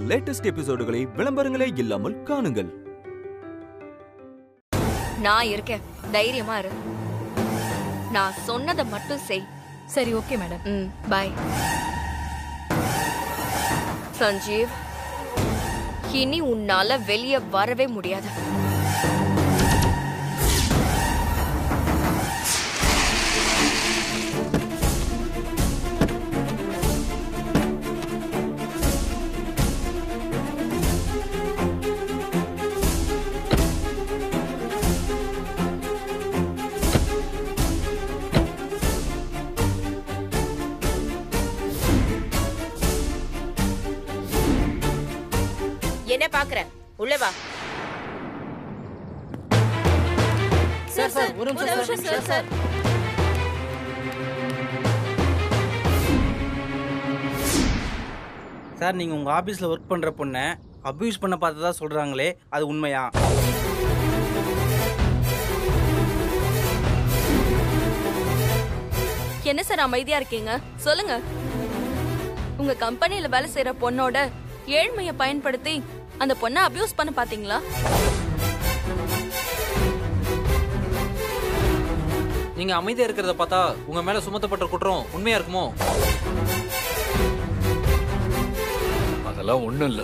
Latest எபிசோடுகளை விளம்பரங்களே இல்லாமல் காணுங்கள் நான் இருக்கேன் தைரியமா இரு நான் சொன்னதை மட்டும் செய் சரி ஓகே மேடம் ம் பாய் சஞ்சீவ் இனி உன்னால வெளிய வரவே முடியாது என்ன பாக்குற உள்ள வா சார் சார் ஒரு நிமிஷம் சார் சார் சார் நீங்கள் உங்கள் ஆஃபீஸில் ஒர்க் பண்ணுற பொண்ணை அப்யூஸ் பண்ண பார்த்ததா சொல்கிறாங்களே அது உண்மையா என்ன சார் அமைதியா இருக்கீங்க சொல்லுங்க உங்க கம்பெனில வேலை செய்யற பொண்ணோட ஏழ்மையை பயன்படுத்தி அந்த பொண்ணை அபியூஸ் பண்ண பாத்தீங்களா நீங்க அமைதியா இருக்கிறத பார்த்தா உங்க மேல சுமத்தப்பட்ட குற்றம் உண்மையா இருக்குமோ அதெல்லாம் ஒண்ணும் இல்ல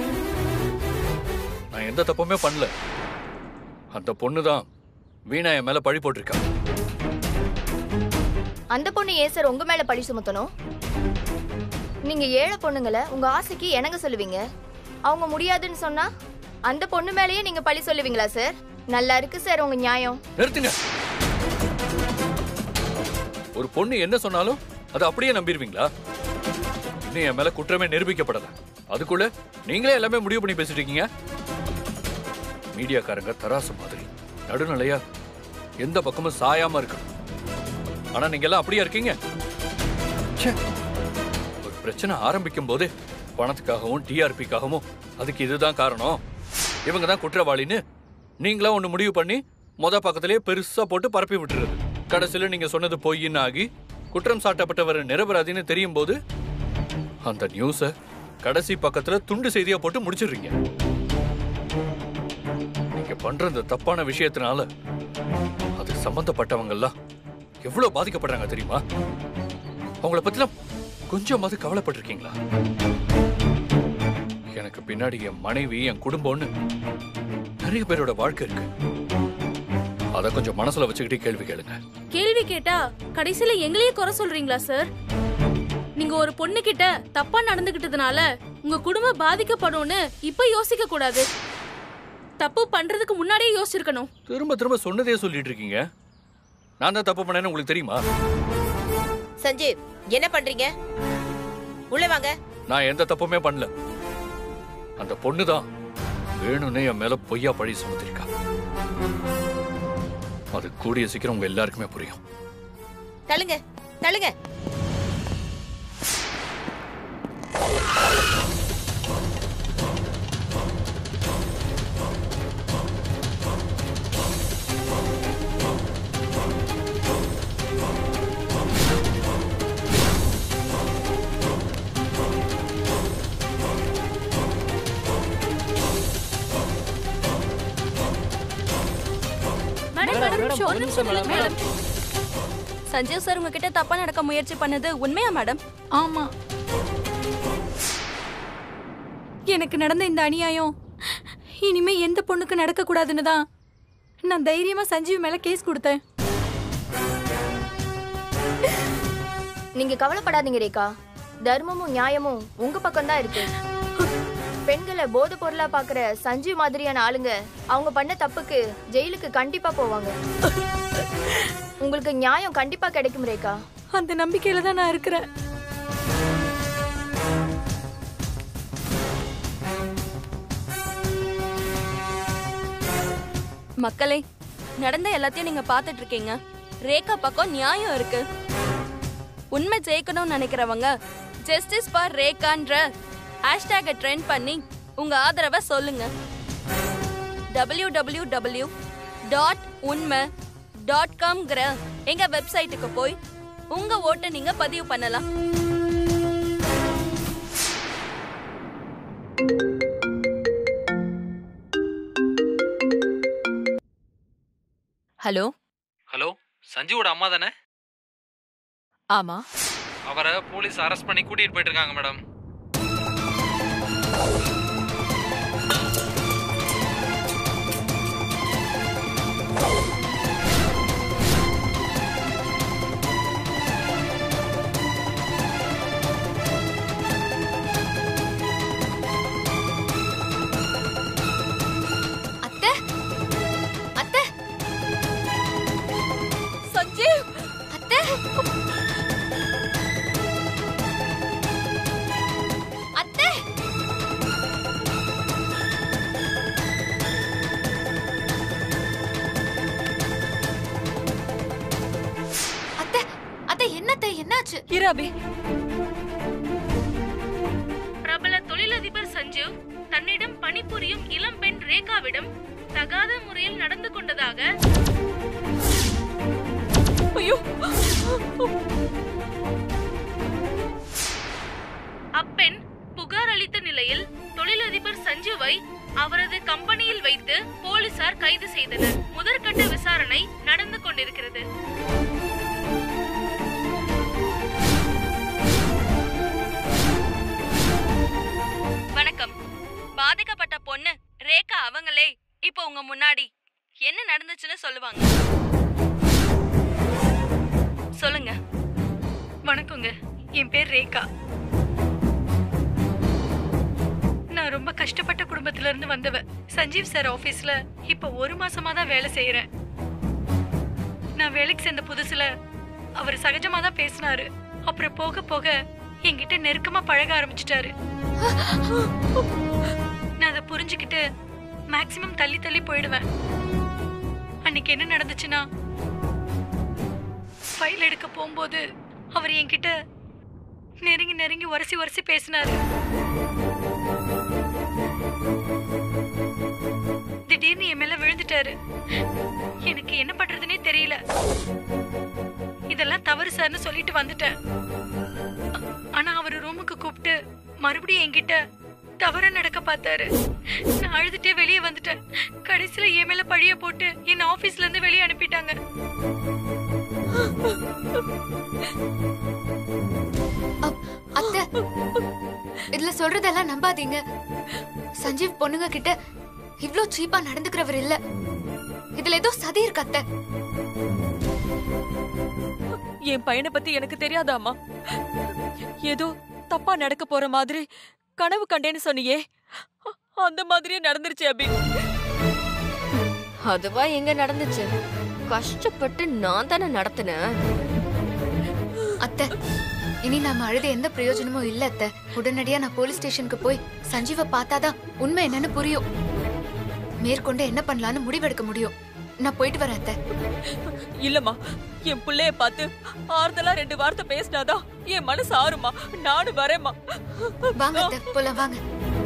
நான் எந்த தப்புமே பண்ணல அந்த பொண்ணு தான் வீணா என் மேல பழி போட்டிருக்கா அந்த பொண்ணு ஏன் சார் உங்க மேல பழி சுமத்தணும் நீங்க ஏழை பொண்ணுங்களை உங்க ஆசைக்கு இணங்க சொல்லுவீங்க அவங்க முடியாதுன்னு சொன்னா அந்த பொண்ணு மேலயே நீங்க பழி சொல்லுவீங்களா சார் நல்லா இருக்கு சார் உங்க நியாயம் நிறுத்துங்க ஒரு பொண்ணு என்ன சொன்னாலும் அதை அப்படியே நம்பிடுவீங்களா இன்னும் என் மேல குற்றமே நிரூபிக்கப்படல அதுக்குள்ள நீங்களே எல்லாமே முடிவு பண்ணி பேசிட்டு இருக்கீங்க மீடியாக்காரங்க தராசு மாதிரி நடுநிலையா எந்த பக்கமும் சாயாம இருக்கணும் ஆனா நீங்க எல்லாம் அப்படியா இருக்கீங்க ச்சே. ஒரு பிரச்சனை ஆரம்பிக்கும் போதே பணத்துக்காகவும் டிஆர்பிக்காகவும் அதுக்கு இதுதான் காரணம் இவங்க தான் குற்றவாளின்னு நீங்களா ஒண்ணு முடிவு பண்ணி மொத பக்கத்திலேயே பெருசா போட்டு பரப்பி விட்டுறது கடைசியில நீங்க சொன்னது பொய்ன்னு ஆகி குற்றம் சாட்டப்பட்டவர் நிரபராதின்னு தெரியும் போது அந்த நியூஸ கடைசி பக்கத்துல துண்டு செய்தியா போட்டு முடிச்சிடுறீங்க நீங்க பண்ற இந்த தப்பான விஷயத்தினால அது சம்பந்தப்பட்டவங்க எல்லாம் எவ்வளவு பாதிக்கப்படுறாங்க தெரியுமா அவங்கள பத்திலாம் கொஞ்சமாவது கவலைப்பட்டிருக்கீங்களா எனக்கு பின்னாடி என் மனைவி என் குடும்பம்னு நிறைய பேரோட வாழ்க்கை இருக்கு அத கொஞ்சம் மனசுல வச்சுக்கிட்டே கேள்வி கேளுங்க கேள்வி கேட்டா கடைசியில எங்களையே குறை சொல்றீங்களா சார் நீங்க ஒரு பொண்ணு கிட்ட தப்பா நடந்துகிட்டதுனால உங்க குடும்பம் பாதிக்கப்படும்னு இப்ப யோசிக்க கூடாது தப்பு பண்றதுக்கு முன்னாடியே யோசிச்சிருக்கணும் திரும்ப திரும்ப சொன்னதே சொல்லிட்டு இருக்கீங்க நான் தான் தப்பு பண்ணேன்னு உங்களுக்கு தெரியுமா சஞ்சீவ் என்ன பண்றீங்க உள்ள வாங்க நான் எந்த தப்புமே பண்ணல அந்த பொண்ணு தான் வேணும்னே என் மேல பொய்யா பழி சுமத்திருக்கா அது கூடிய சீக்கிரம் உங்க எல்லாருக்குமே புரியும் தள்ளுங்க தள்ளுங்க மேடம் மேடம் நிமிஷம், ஒரு நிமிஷம் மேடம் மேடம் சஞ்சீவ் சார் உங்ககிட்ட தப்பா நடக்க முயற்சி பண்ணது உண்மையா மேடம் ஆமா எனக்கு நடந்த இந்த அநியாயம் இனிமே எந்த பொண்ணுக்கு நடக்க கூடாதுன்னு தான் நான் தைரியமா சஞ்சீவ் மேல கேஸ் கொடுத்தேன் நீங்க கவலைப்படாதீங்க ரேகா தர்மமும் நியாயமும் உங்க பக்கம் தான் இருக்கு பெண்களை போதை பொருளா பாக்குற சஞ்சீவ் மாதிரியான ஆளுங்க அவங்க பண்ண தப்புக்கு ஜெயிலுக்கு கண்டிப்பா போவாங்க உங்களுக்கு நியாயம் கண்டிப்பா கிடைக்கும் ரேகா அந்த நம்பிக்கையில தான் நான் இருக்கிறேன் மக்களே நடந்த எல்லாத்தையும் நீங்க பாத்துட்டு இருக்கீங்க ரேகா பக்கம் நியாயம் இருக்கு உண்மை ஜெயிக்கணும்னு நினைக்கிறவங்க ஜஸ்டிஸ் ஃபார் ரேகான்ற ஹேஷ்டேகை ட்ரெண்ட் பண்ணி உங்க ஆதரவை சொல்லுங்க டபிள்யூ டபிள்யூ டபிள்யூ டாட் உண்மை டாட் காம்ங்கிற எங்க வெப்சைட்டுக்கு போய் உங்க ஓட்டை நீங்க பதிவு பண்ணலாம் ஹலோ ஹலோ சஞ்சுவோட அம்மா தானே ஆமா அவரை போலீஸ் அரெஸ்ட் பண்ணி கூட்டிட்டு போயிட்டு இருக்காங்க மேடம் அத்தை அத்தை சஞ்சீவ் அத்தை அத்தை அத்தை அத்தை என்னத்தை என்னாச்சு இராபி பிரபல தொழிலதிபர் சஞ்சீவ் தன்னிடம் பணிபுரியும் இளம் பெண் ரேகாவிடம் தகாத முறையில் நடந்து கொண்டதாக ஐயோ அப்பெண் புகார் அளித்த நிலையில் தொழிலதிபர் சஞ்சுவை அவரது கம்பெனியில் வைத்து போலீசார் கைது செய்தனர் முதற்கட்ட விசாரணை நடந்து கொண்டிருக்கிறது வணக்கம் பாதிக்கப்பட்ட பொண்ணு ரேகா அவங்களே இப்போ உங்க முன்னாடி என்ன நடந்துச்சுன்னு சொல்லுவாங்க சொல்லுங்க வணக்கங்க என் பேர் ரேகா நான் ரொம்ப கஷ்டப்பட்ட குடும்பத்துல இருந்து வந்தவ சஞ்சீவ் சார் ஆபீஸ்ல இப்ப ஒரு மாசமா தான் வேலை செய்யறேன் நான் வேலைக்கு சேர்ந்த புதுசுல அவர் சகஜமா தான் பேசினாரு அப்புறம் போக போக என்கிட்ட நெருக்கமா பழக ஆரம்பிச்சிட்டாரு நான் அதை புரிஞ்சுக்கிட்டு மேக்சிமம் தள்ளி தள்ளி போயிடுவேன் அன்னைக்கு என்ன நடந்துச்சுன்னா ஃபைல் எடுக்க போகும்போது அவர் என்கிட்ட நெருங்கி நெருங்கி உரசி உரசி பேசினாரு திடீர்னு என் மேல விழுந்துட்டாரு எனக்கு என்ன பண்றதுனே தெரியல இதெல்லாம் தவறு சார்னு சொல்லிட்டு வந்துட்டேன் ஆ- ஆனா அவர் ரூமுக்கு கூப்பிட்டு மறுபடியும் என்கிட்ட தவறா நடக்க பார்த்தாரு நான் அழுதுட்டே வெளியே வந்துட்டேன் கடைசியில என் மேல பழிய போட்டு என்ன ஆபீஸ்ல இருந்து வெளியே அனுப்பிட்டாங்க அத்தை இதுல சொல்றதெல்லாம் நம்பாதீங்க சஞ்சீவ் பொண்ணுங்க கிட்ட இவ்ளோ சீப்பா நடந்துக்கிறவர் இல்ல இதுல ஏதோ சதி இருக்கு அத்தை என் பையனை பத்தி எனக்கு தெரியாதாம்மா ஏதோ தப்பா நடக்க போற மாதிரி கனவு கண்டேன்னு சொன்னியே அ- அந்த மாதிரியே நடந்துருச்சு அபி அதுவா எங்க நடந்துச்சு கஷ்டப்பட்டு நான் தானே நடத்தினேன் அத்தை இனி நாம அழுது எந்த பிரயோஜனமும் இல்ல அத்தை உடனடியா நான் போலீஸ் ஸ்டேஷனுக்கு போய் சஞ்சீவை பார்த்தாதான் உண்மை என்னன்னு புரியும் மேற்கொண்டு என்ன பண்ணலாம்னு முடிவெடுக்க முடியும் நான் போயிட்டு வரேன் அத்தை இல்லம்மா என் புள்ளைய பார்த்து ஆறுதலா ரெண்டு வார்த்தை பேசினாதான் என் மனசு ஆறுமா நானும் வரேம்மா வாங்க அத்தை போலாம் வாங்க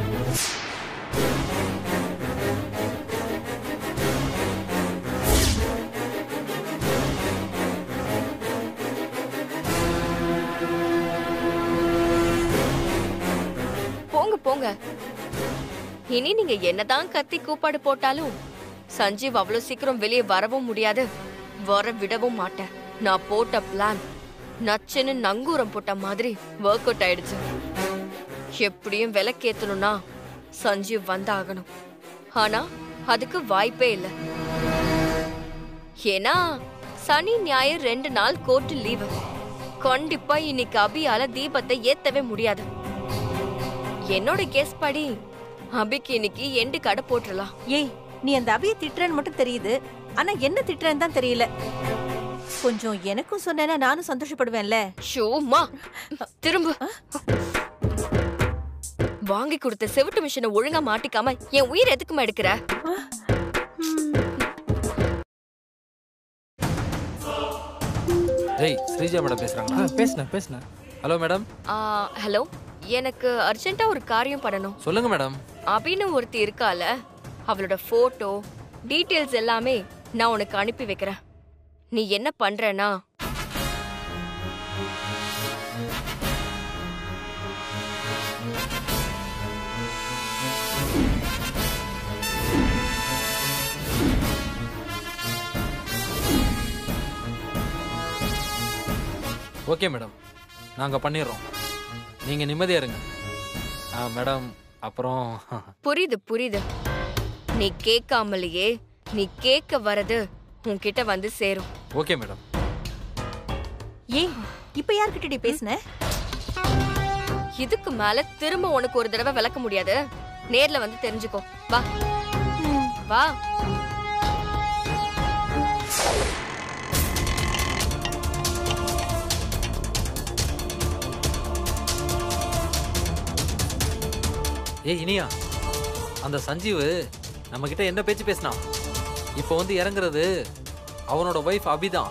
போங்க போங்க இனி நீங்க என்னதான் கத்தி கூப்பாடு போட்டாலும் சஞ்சீவ் அவ்வளவு சீக்கிரம் வெளியே வரவும் முடியாது வர விடவும் மாட்டேன் நான் போட்ட பிளான் நச்சுன்னு நங்கூரம் போட்ட மாதிரி ஒர்க் அவுட் ஆயிடுச்சு எப்படியும் விலக்கேத்தணும்னா சஞ்சீவ் வந்தாகணும் ஆனா அதுக்கு வாய்ப்பே இல்லை ஏன்னா சனி ஞாயிறு ரெண்டு நாள் கோர்ட்டு லீவு கண்டிப்பா இன்னைக்கு அபியால தீபத்தை ஏத்தவே முடியாது என்னோட கேஸ் படி அபிக்கு இன்னைக்கு எண்டு கடை போட்டுடலாம் ஏய் நீ அந்த அபியை திட்டுறன்னு மட்டும் தெரியுது ஆனா என்ன திட்டுறேன்னு தான் தெரியல கொஞ்சம் எனக்கும் சொன்னேன்னா நானும் சந்தோஷப்படுவேன்ல ஷோமா திரும்ப வாங்கி கொடுத்த செவிட்டு மிஷினை ஒழுங்கா மாட்டிக்காம என் உயிர் எதுக்குமா எடுக்கிற ஜெய் ஸ்ரீஜா மேடம் பேசுறாங்களா பேசுனேன் பேசுனேன் ஹலோ மேடம் ஆ, ஹலோ எனக்கு அர்ஜென்ட்டா ஒரு காரியம் பண்ணணும் சொல்லுங்க மேடம் அபின்னு ஒருத்தி இருக்கால அவளோட போட்டோ டீட்டெயில்ஸ் எல்லாமே நான் உனக்கு அனுப்பி வைக்கிறேன் நீ என்ன பண்றேன்னா ஓகே மேடம் நாங்கள் பண்ணிடுறோம் நீங்கள் நிம்மதியாக இருங்க ஆ மேடம் அப்புறம் புரியுது புரியுது நீ கேட்காமலேயே நீ கேட்க வரது உன்கிட்ட வந்து சேரும் ஓகே மேடம் ஏய் இப்ப யார்கிட்டடி பேசுன இதுக்கு மேல திரும்ப உனக்கு ஒரு தடவை விளக்க முடியாது நேர்ல வந்து தெரிஞ்சுக்கோ வா வா ஏய் இனியா அந்த சஞ்சீவ் நம்ம கிட்ட என்ன பேச்சு பேசினான் இப்போ வந்து இறங்குறது அவனோட ஒய்ஃப் அபிதான்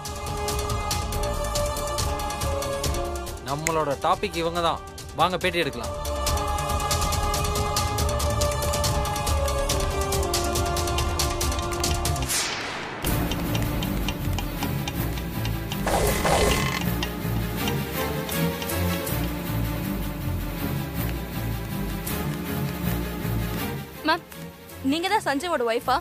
நம்மளோட டாபிக் இவங்க தான் வாங்க பேட்டி எடுக்கலாம் மேம் நீங்க தான் சஞ்சயோட ஒய்ஃபா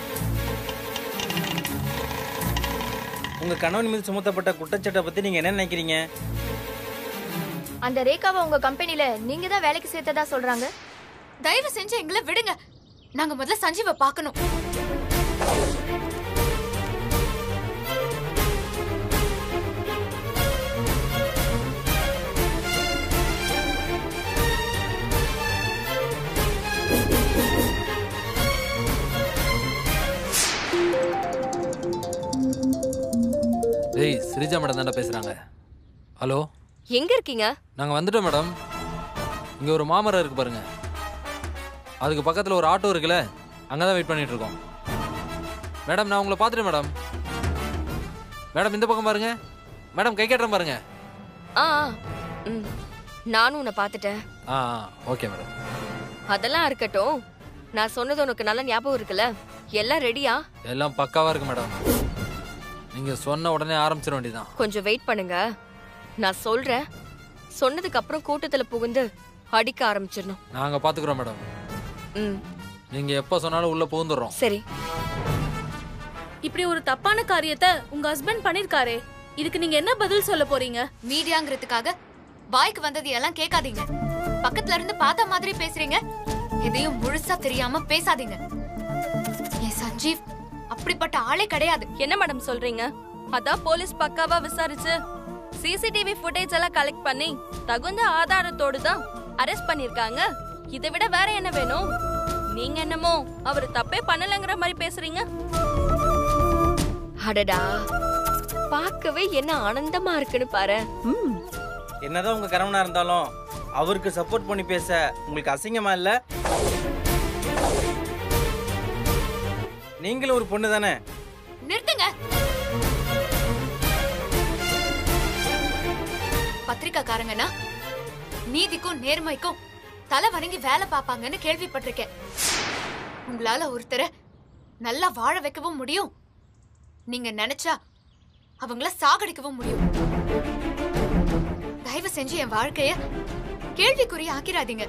உங்க கணவன் மீது சுமத்தப்பட்ட குற்றச்சாட்டை பத்தி நீங்க என்ன நினைக்கிறீங்க அந்த ரேகாவை உங்க கம்பெனில நீங்க தான் வேலைக்கு சேர்த்ததா சொல்றாங்க தயவு செஞ்சு எங்களை விடுங்க நாங்க முதல்ல சஞ்சீவை பார்க்கணும் டேய் ஸ்ரீஜா மேடம் தானே பேசுறாங்க ஹலோ எங்க இருக்கீங்க நாங்கள் வந்துட்டோம் மேடம் இங்கே ஒரு மாமரம் இருக்கு பாருங்க அதுக்கு பக்கத்தில் ஒரு ஆட்டோ இருக்குல்ல அங்கே தான் வெயிட் பண்ணிட்டு இருக்கோம் மேடம் நான் உங்களை பார்த்துட்டேன் மேடம் மேடம் இந்த பக்கம் பாருங்க மேடம் கை கட்டுறேன் பாருங்க ஆ ஆ, ம் நானும் உன்னை பார்த்துட்டேன் ஆ ஆ ஓகே மேடம் அதெல்லாம் இருக்கட்டும் நான் சொன்னது உனக்கு நல்ல ஞாபகம் இருக்குல்ல எல்லாம் ரெடியா எல்லாம் பக்காவாக இருக்கு மேடம் நீங்கள் சொன்ன உடனே ஆரம்பிச்சிட வேண்டியதான் கொஞ்சம் வெயிட் பண்ணுங்க நான் சொல்றேன் சொன்னதுக்கு அப்புறம் கூட்டத்துல புகுந்து அடிக்க ஆரம்பிச்சிடணும் நாங்கள் பார்த்துக்குறோம் மேடம் ம் நீங்கள் எப்போ சொன்னாலும் உள்ளே புகுந்துடுறோம் சரி இப்படி ஒரு தப்பான காரியத்தை உங்க ஹஸ்பண்ட் பண்ணிருக்காரே இதுக்கு நீங்க என்ன பதில் சொல்ல போறீங்க மீடியாங்கிறதுக்காக வாய்க்கு வந்தது எல்லாம் கேட்காதீங்க பக்கத்துல இருந்து பார்த்த மாதிரி பேசுறீங்க எதையும் முழுசா தெரியாம பேசாதீங்க என் சஞ்சீவ் அப்படிப்பட்ட ஆளே கிடையாது என்ன மேடம் சொல்றீங்க அதான் போலீஸ் பக்காவா விசாரிச்சு சிசிடிவி ஃபுட்டேஜ் எல்லாம் கலெக்ட் பண்ணி தகுந்த ஆதாரத்தோடு தான் அரெஸ்ட் பண்ணிருக்காங்க இதை விட வேற என்ன வேணும் நீங்க என்னமோ அவர் தப்பே பண்ணலங்கிற மாதிரி பேசுறீங்க அடடா பார்க்கவே என்ன ஆனந்தமா இருக்குன்னு பாரு என்னதான் உங்க கணவனா இருந்தாலும் அவருக்கு சப்போர்ட் பண்ணி பேச உங்களுக்கு அசிங்கமா இல்ல நீங்களும் ஒரு பொண்ணு தானே நிறுத்துங்க பத்திரிக்காக்காரங்கன்னா நீதிக்கும் நேர்மைக்கும் தலை வணங்கி வேலை பார்ப்பாங்கன்னு கேள்விப்பட்டிருக்கேன் உங்களால ஒருத்தரை நல்லா வாழ வைக்கவும் முடியும் நீங்க நினைச்சா அவங்கள சாகடிக்கவும் முடியும் தயவு செஞ்சு என் வாழ்க்கைய கேள்விக்குறி ஆக்கிராதீங்க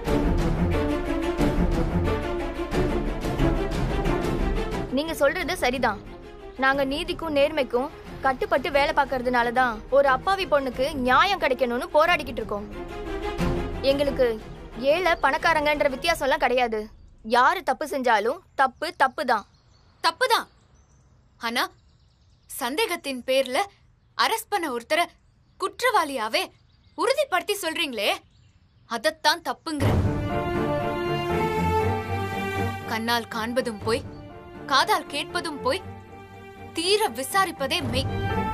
நீங்க சொல்றது சரிதான் நாங்க நீதிக்கும் நேர்மைக்கும் கட்டுப்பட்டு வேலை பார்க்கறதுனால தான் ஒரு அப்பாவி பொண்ணுக்கு நியாயம் கிடைக்கணும்னு போராடிக்கிட்டு இருக்கோம் எங்களுக்கு ஏழை பணக்காரங்கன்ற வித்தியாசம்லாம் கிடையாது யாரு தப்பு செஞ்சாலும் தப்பு தப்பு தான் தப்புதான் ஆனா சந்தேகத்தின் பேர்ல அரெஸ்ட் பண்ண ஒருத்தரை குற்றவாளியாவே உறுதிப்படுத்தி சொல்றீங்களே அதத்தான் தப்புங்க கண்ணால் காண்பதும் போய் காதால் கேட்பதும் போய் தீர விசாரிப்பதே மெய்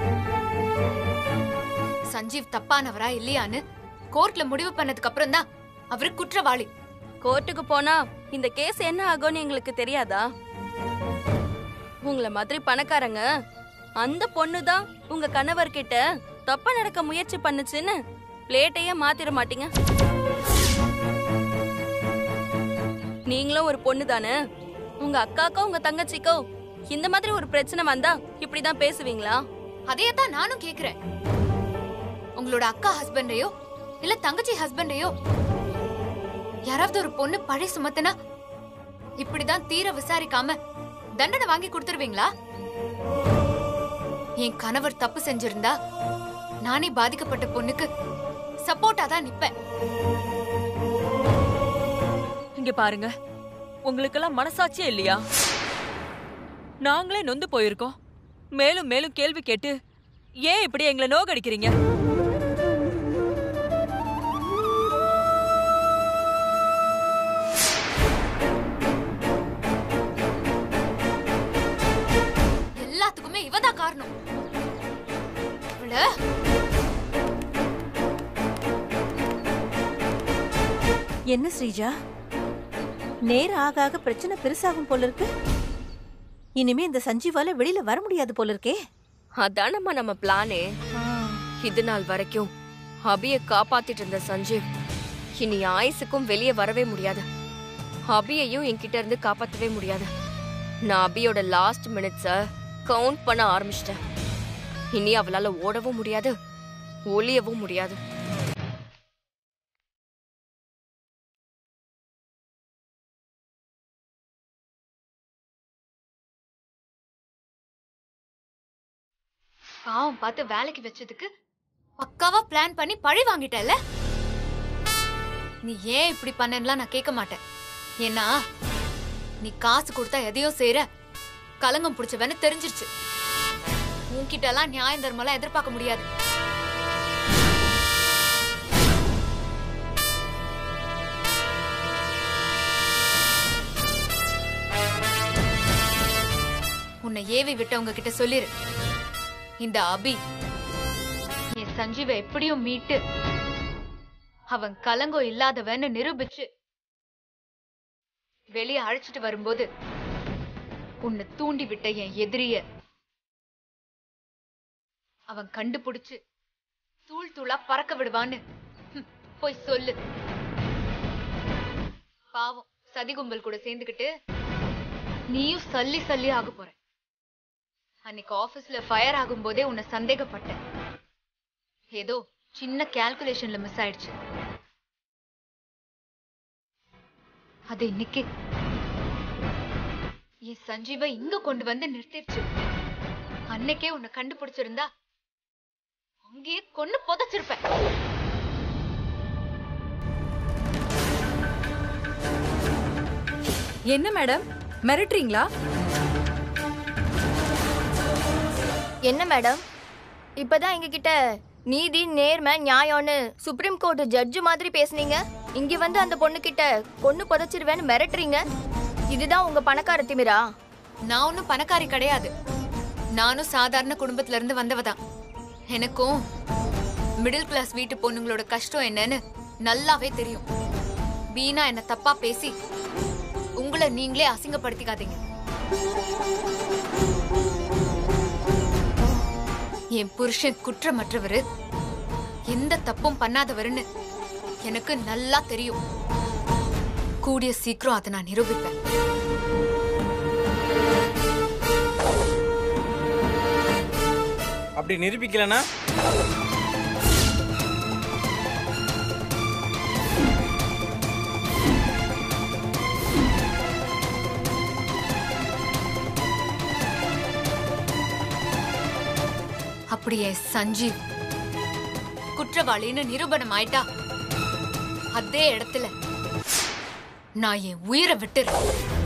சஞ்சீவ் தப்பானவரா இல்லையான்னு கோர்ட்ல முடிவு பண்ணதுக்கு அப்புறம் தான் அவரு குற்றவாளி கோர்ட்டுக்கு போனா இந்த கேஸ் என்ன ஆகும்னு எங்களுக்கு தெரியாதா உங்களை மாதிரி பணக்காரங்க அந்த பொண்ணு தான் உங்க கணவர்கிட்ட தப்பா நடக்க முயற்சி பண்ணுச்சுன்னு பிளேட்டையே மாத்திர மாட்டீங்க நீங்களும் ஒரு பொண்ணு தானே உங்க அக்காக்கோ உங்க தங்கச்சிக்கோ இந்த மாதிரி ஒரு பிரச்சனை வந்தா இப்படிதான் பேசுவீங்களா அதையே தான் நானும் கேக்குறேன் உங்களோட அக்கா ஹஸ்பண்டையோ இல்ல தங்கச்சி ஹஸ்பண்டையோ யாராவது ஒரு பொண்ணு பழி சுமத்துனா இப்படிதான் தீர விசாரிக்காம தண்டனை வாங்கி கொடுத்துருவீங்களா என் கணவர் தப்பு செஞ்சிருந்தா நானே பாதிக்கப்பட்ட பொண்ணுக்கு சப்போர்ட்டா தான் நிப்பேன் இங்க பாருங்க உங்களுக்கெல்லாம் மனசாட்சியே இல்லையா நாங்களே நொந்து போயிருக்கோம் மேலும் மேலும் கேள்வி கேட்டு ஏன் இப்படி எங்களை நோகடிக்கிறீங்க எல்லாத்துக்குமே இவதான் காரணம் இவள என்ன ஸ்ரீஜா நேரம் ஆக ஆக பிரச்சனை பெருசாகும் போல இருக்கு இனிமே இந்த சஞ்சீவால வெளியில வர முடியாது போல இருக்கே அதானம்மா நம்ம பிளானே இது நாள் வரைக்கும் அபிய காப்பாத்திட்டு இருந்த சஞ்சீவ் இனி ஆயுசுக்கும் வெளியே வரவே முடியாது அபியையும் என்கிட்ட இருந்து காப்பாத்தவே முடியாது நான் அபியோட லாஸ்ட் மினிட்ஸ கவுண்ட் பண்ண ஆரம்பிச்சிட்டேன் இனி அவளால ஓடவும் முடியாது ஒளியவும் முடியாது பாவம் பார்த்து வேலைக்கு வச்சதுக்கு பக்காவா பிளான் பண்ணி பழி வாங்கிட்டல நீ ஏன் இப்படி பண்ணலாம் நான் கேட்க மாட்டேன் ஏன்னா நீ காசு கொடுத்தா எதையும் செய்யற கலங்கம் பிடிச்சவன்னு தெரிஞ்சிருச்சு உன்கிட்ட எல்லாம் நியாயம் தர்மம்லாம் எதிர்பார்க்க முடியாது உன்னை ஏவி விட்டவங்க கிட்ட சொல்லிரு இந்த அபி என் சஞ்சீவை எப்படியும் மீட்டு அவன் கலங்கோ இல்லாதவன்னு நிரூபிச்சு வெளியே அழைச்சிட்டு வரும்போது உன்னை தூண்டி விட்ட என் எதிரிய அவன் கண்டுபிடிச்சு தூள் தூளா பறக்க விடுவான்னு ஹம், போய் சொல்லு பாவம் சதி கும்பல் கூட சேர்ந்துக்கிட்டு நீயும் சல்லி சல்லி ஆக போற அன்னைக்கு ஆபீஸ்ல ஃபயர் ஆகும்போதே உன்னை சந்தேகப்பட்டேன் ஏதோ சின்ன கால்குலேஷன்ல மிஸ் ஆயிடுச்சு அது இன்னைக்கு என் சஞ்சீவை இங்க கொண்டு வந்து நிறுத்திடுச்சு அன்னைக்கே உன்னை கண்டுபிடிச்சிருந்தா அங்கேயே கொன்னு புதைச்சிருப்பேன் என்ன மேடம் மிரட்டுறீங்களா என்ன மேடம் இப்பதான் எங்க கிட்ட நீதி நேர்மை நியாயம்னு சுப்ரீம் கோர்ட் ஜட்ஜு மாதிரி பேசுனீங்க இங்க வந்து அந்த பொண்ணு கிட்ட கொன்னு புதைச்சிருவேன்னு மிரட்டுறீங்க இதுதான் உங்க பணக்கார திமிரா நான் ஒன்னும் பணக்காரி கிடையாது நானும் சாதாரண குடும்பத்துல இருந்து வந்தவ தான் எனக்கும் மிடில் கிளாஸ் வீட்டு பொண்ணுங்களோட கஷ்டம் என்னன்னு நல்லாவே தெரியும் வீணா என்ன தப்பா பேசி உங்களை நீங்களே அசிங்கப்படுத்திக்காதீங்க என் புருஷன் குற்றமற்றவரு எந்த தப்பும் பண்ணாதவருன்னு எனக்கு நல்லா தெரியும் கூடிய சீக்கிரம் அதை நான் நிரூபிப்பேன் அப்படி நிரூபிக்கலனா அப்படியே சஞ்சீவ் குற்றவாளின்னு நிரூபணம் ஆயிட்டா அதே இடத்துல நான் என் உயிரை விட்டுறேன்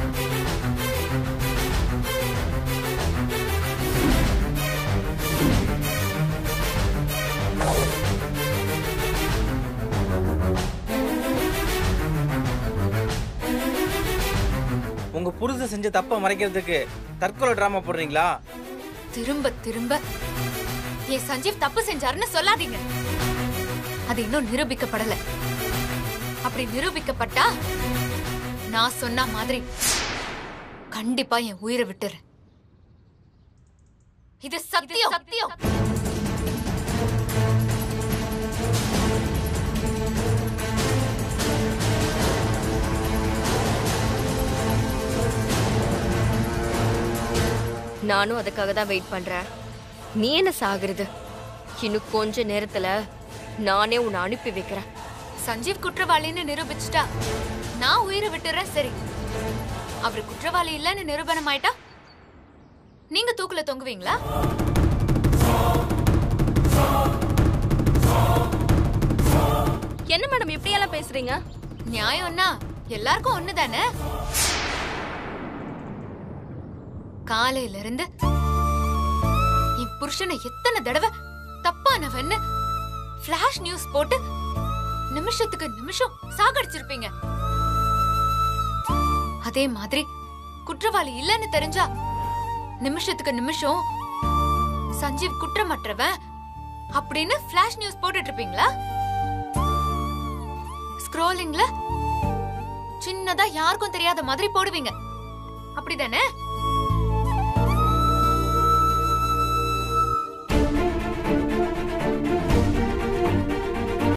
உங்க புருஷன் செஞ்ச தப்பை மறைக்கிறதுக்கு தற்கொலை டிராமா போடுறீங்களா திரும்ப திரும்ப என் சஞ்சீவ் தப்பு செஞ்சாருன்னு சொல்லாதீங்க அது இன்னும் நிரூபிக்கப்படல அப்படி நிரூபிக்கப்பட்டா நான் சொன்ன மாதிரி கண்டிப்பா என் உயிரை விட்டுறேன் இது சத்தியம் சத்தியம் நானும் அதுக்காக தான் வெயிட் பண்றேன் நீ என்ன சாகுறது இன்னும் கொஞ்ச நேரத்துல நானே உன்னை அனுப்பி வைக்கிறேன் சஞ்சீவ் குற்றவாளின்னு நிரூபிச்சுட்டா நான் உயிரை விட்டுறேன் சரி அவர் குற்றவாளி இல்லைன்னு நிரூபணம் ஆயிட்டா நீங்க தூக்குல தொங்குவீங்களா என்ன மேடம் இப்படியெல்லாம் பேசுறீங்க நியாயம்னா எல்லாருக்கும் ஒண்ணுதானே காலையில இருந்து என் புருஷனை எத்தனை தடவை தப்பானவன்னு ஃபிளாஷ் நியூஸ் போட்டு நிமிஷத்துக்கு நிமிஷம் சாகடிச்சிருப்பீங்க அதே மாதிரி குற்றவாளி இல்லைன்னு தெரிஞ்சா நிமிஷத்துக்கு நிமிஷம் சஞ்சீவ் குற்றமற்றவன் அப்படின்னு ஃபிளாஷ் நியூஸ் போட்டுட்டு இருப்பீங்களா ஸ்க்ரோலிங்ல சின்னதா யாருக்கும் தெரியாத மாதிரி போடுவீங்க அப்படிதானே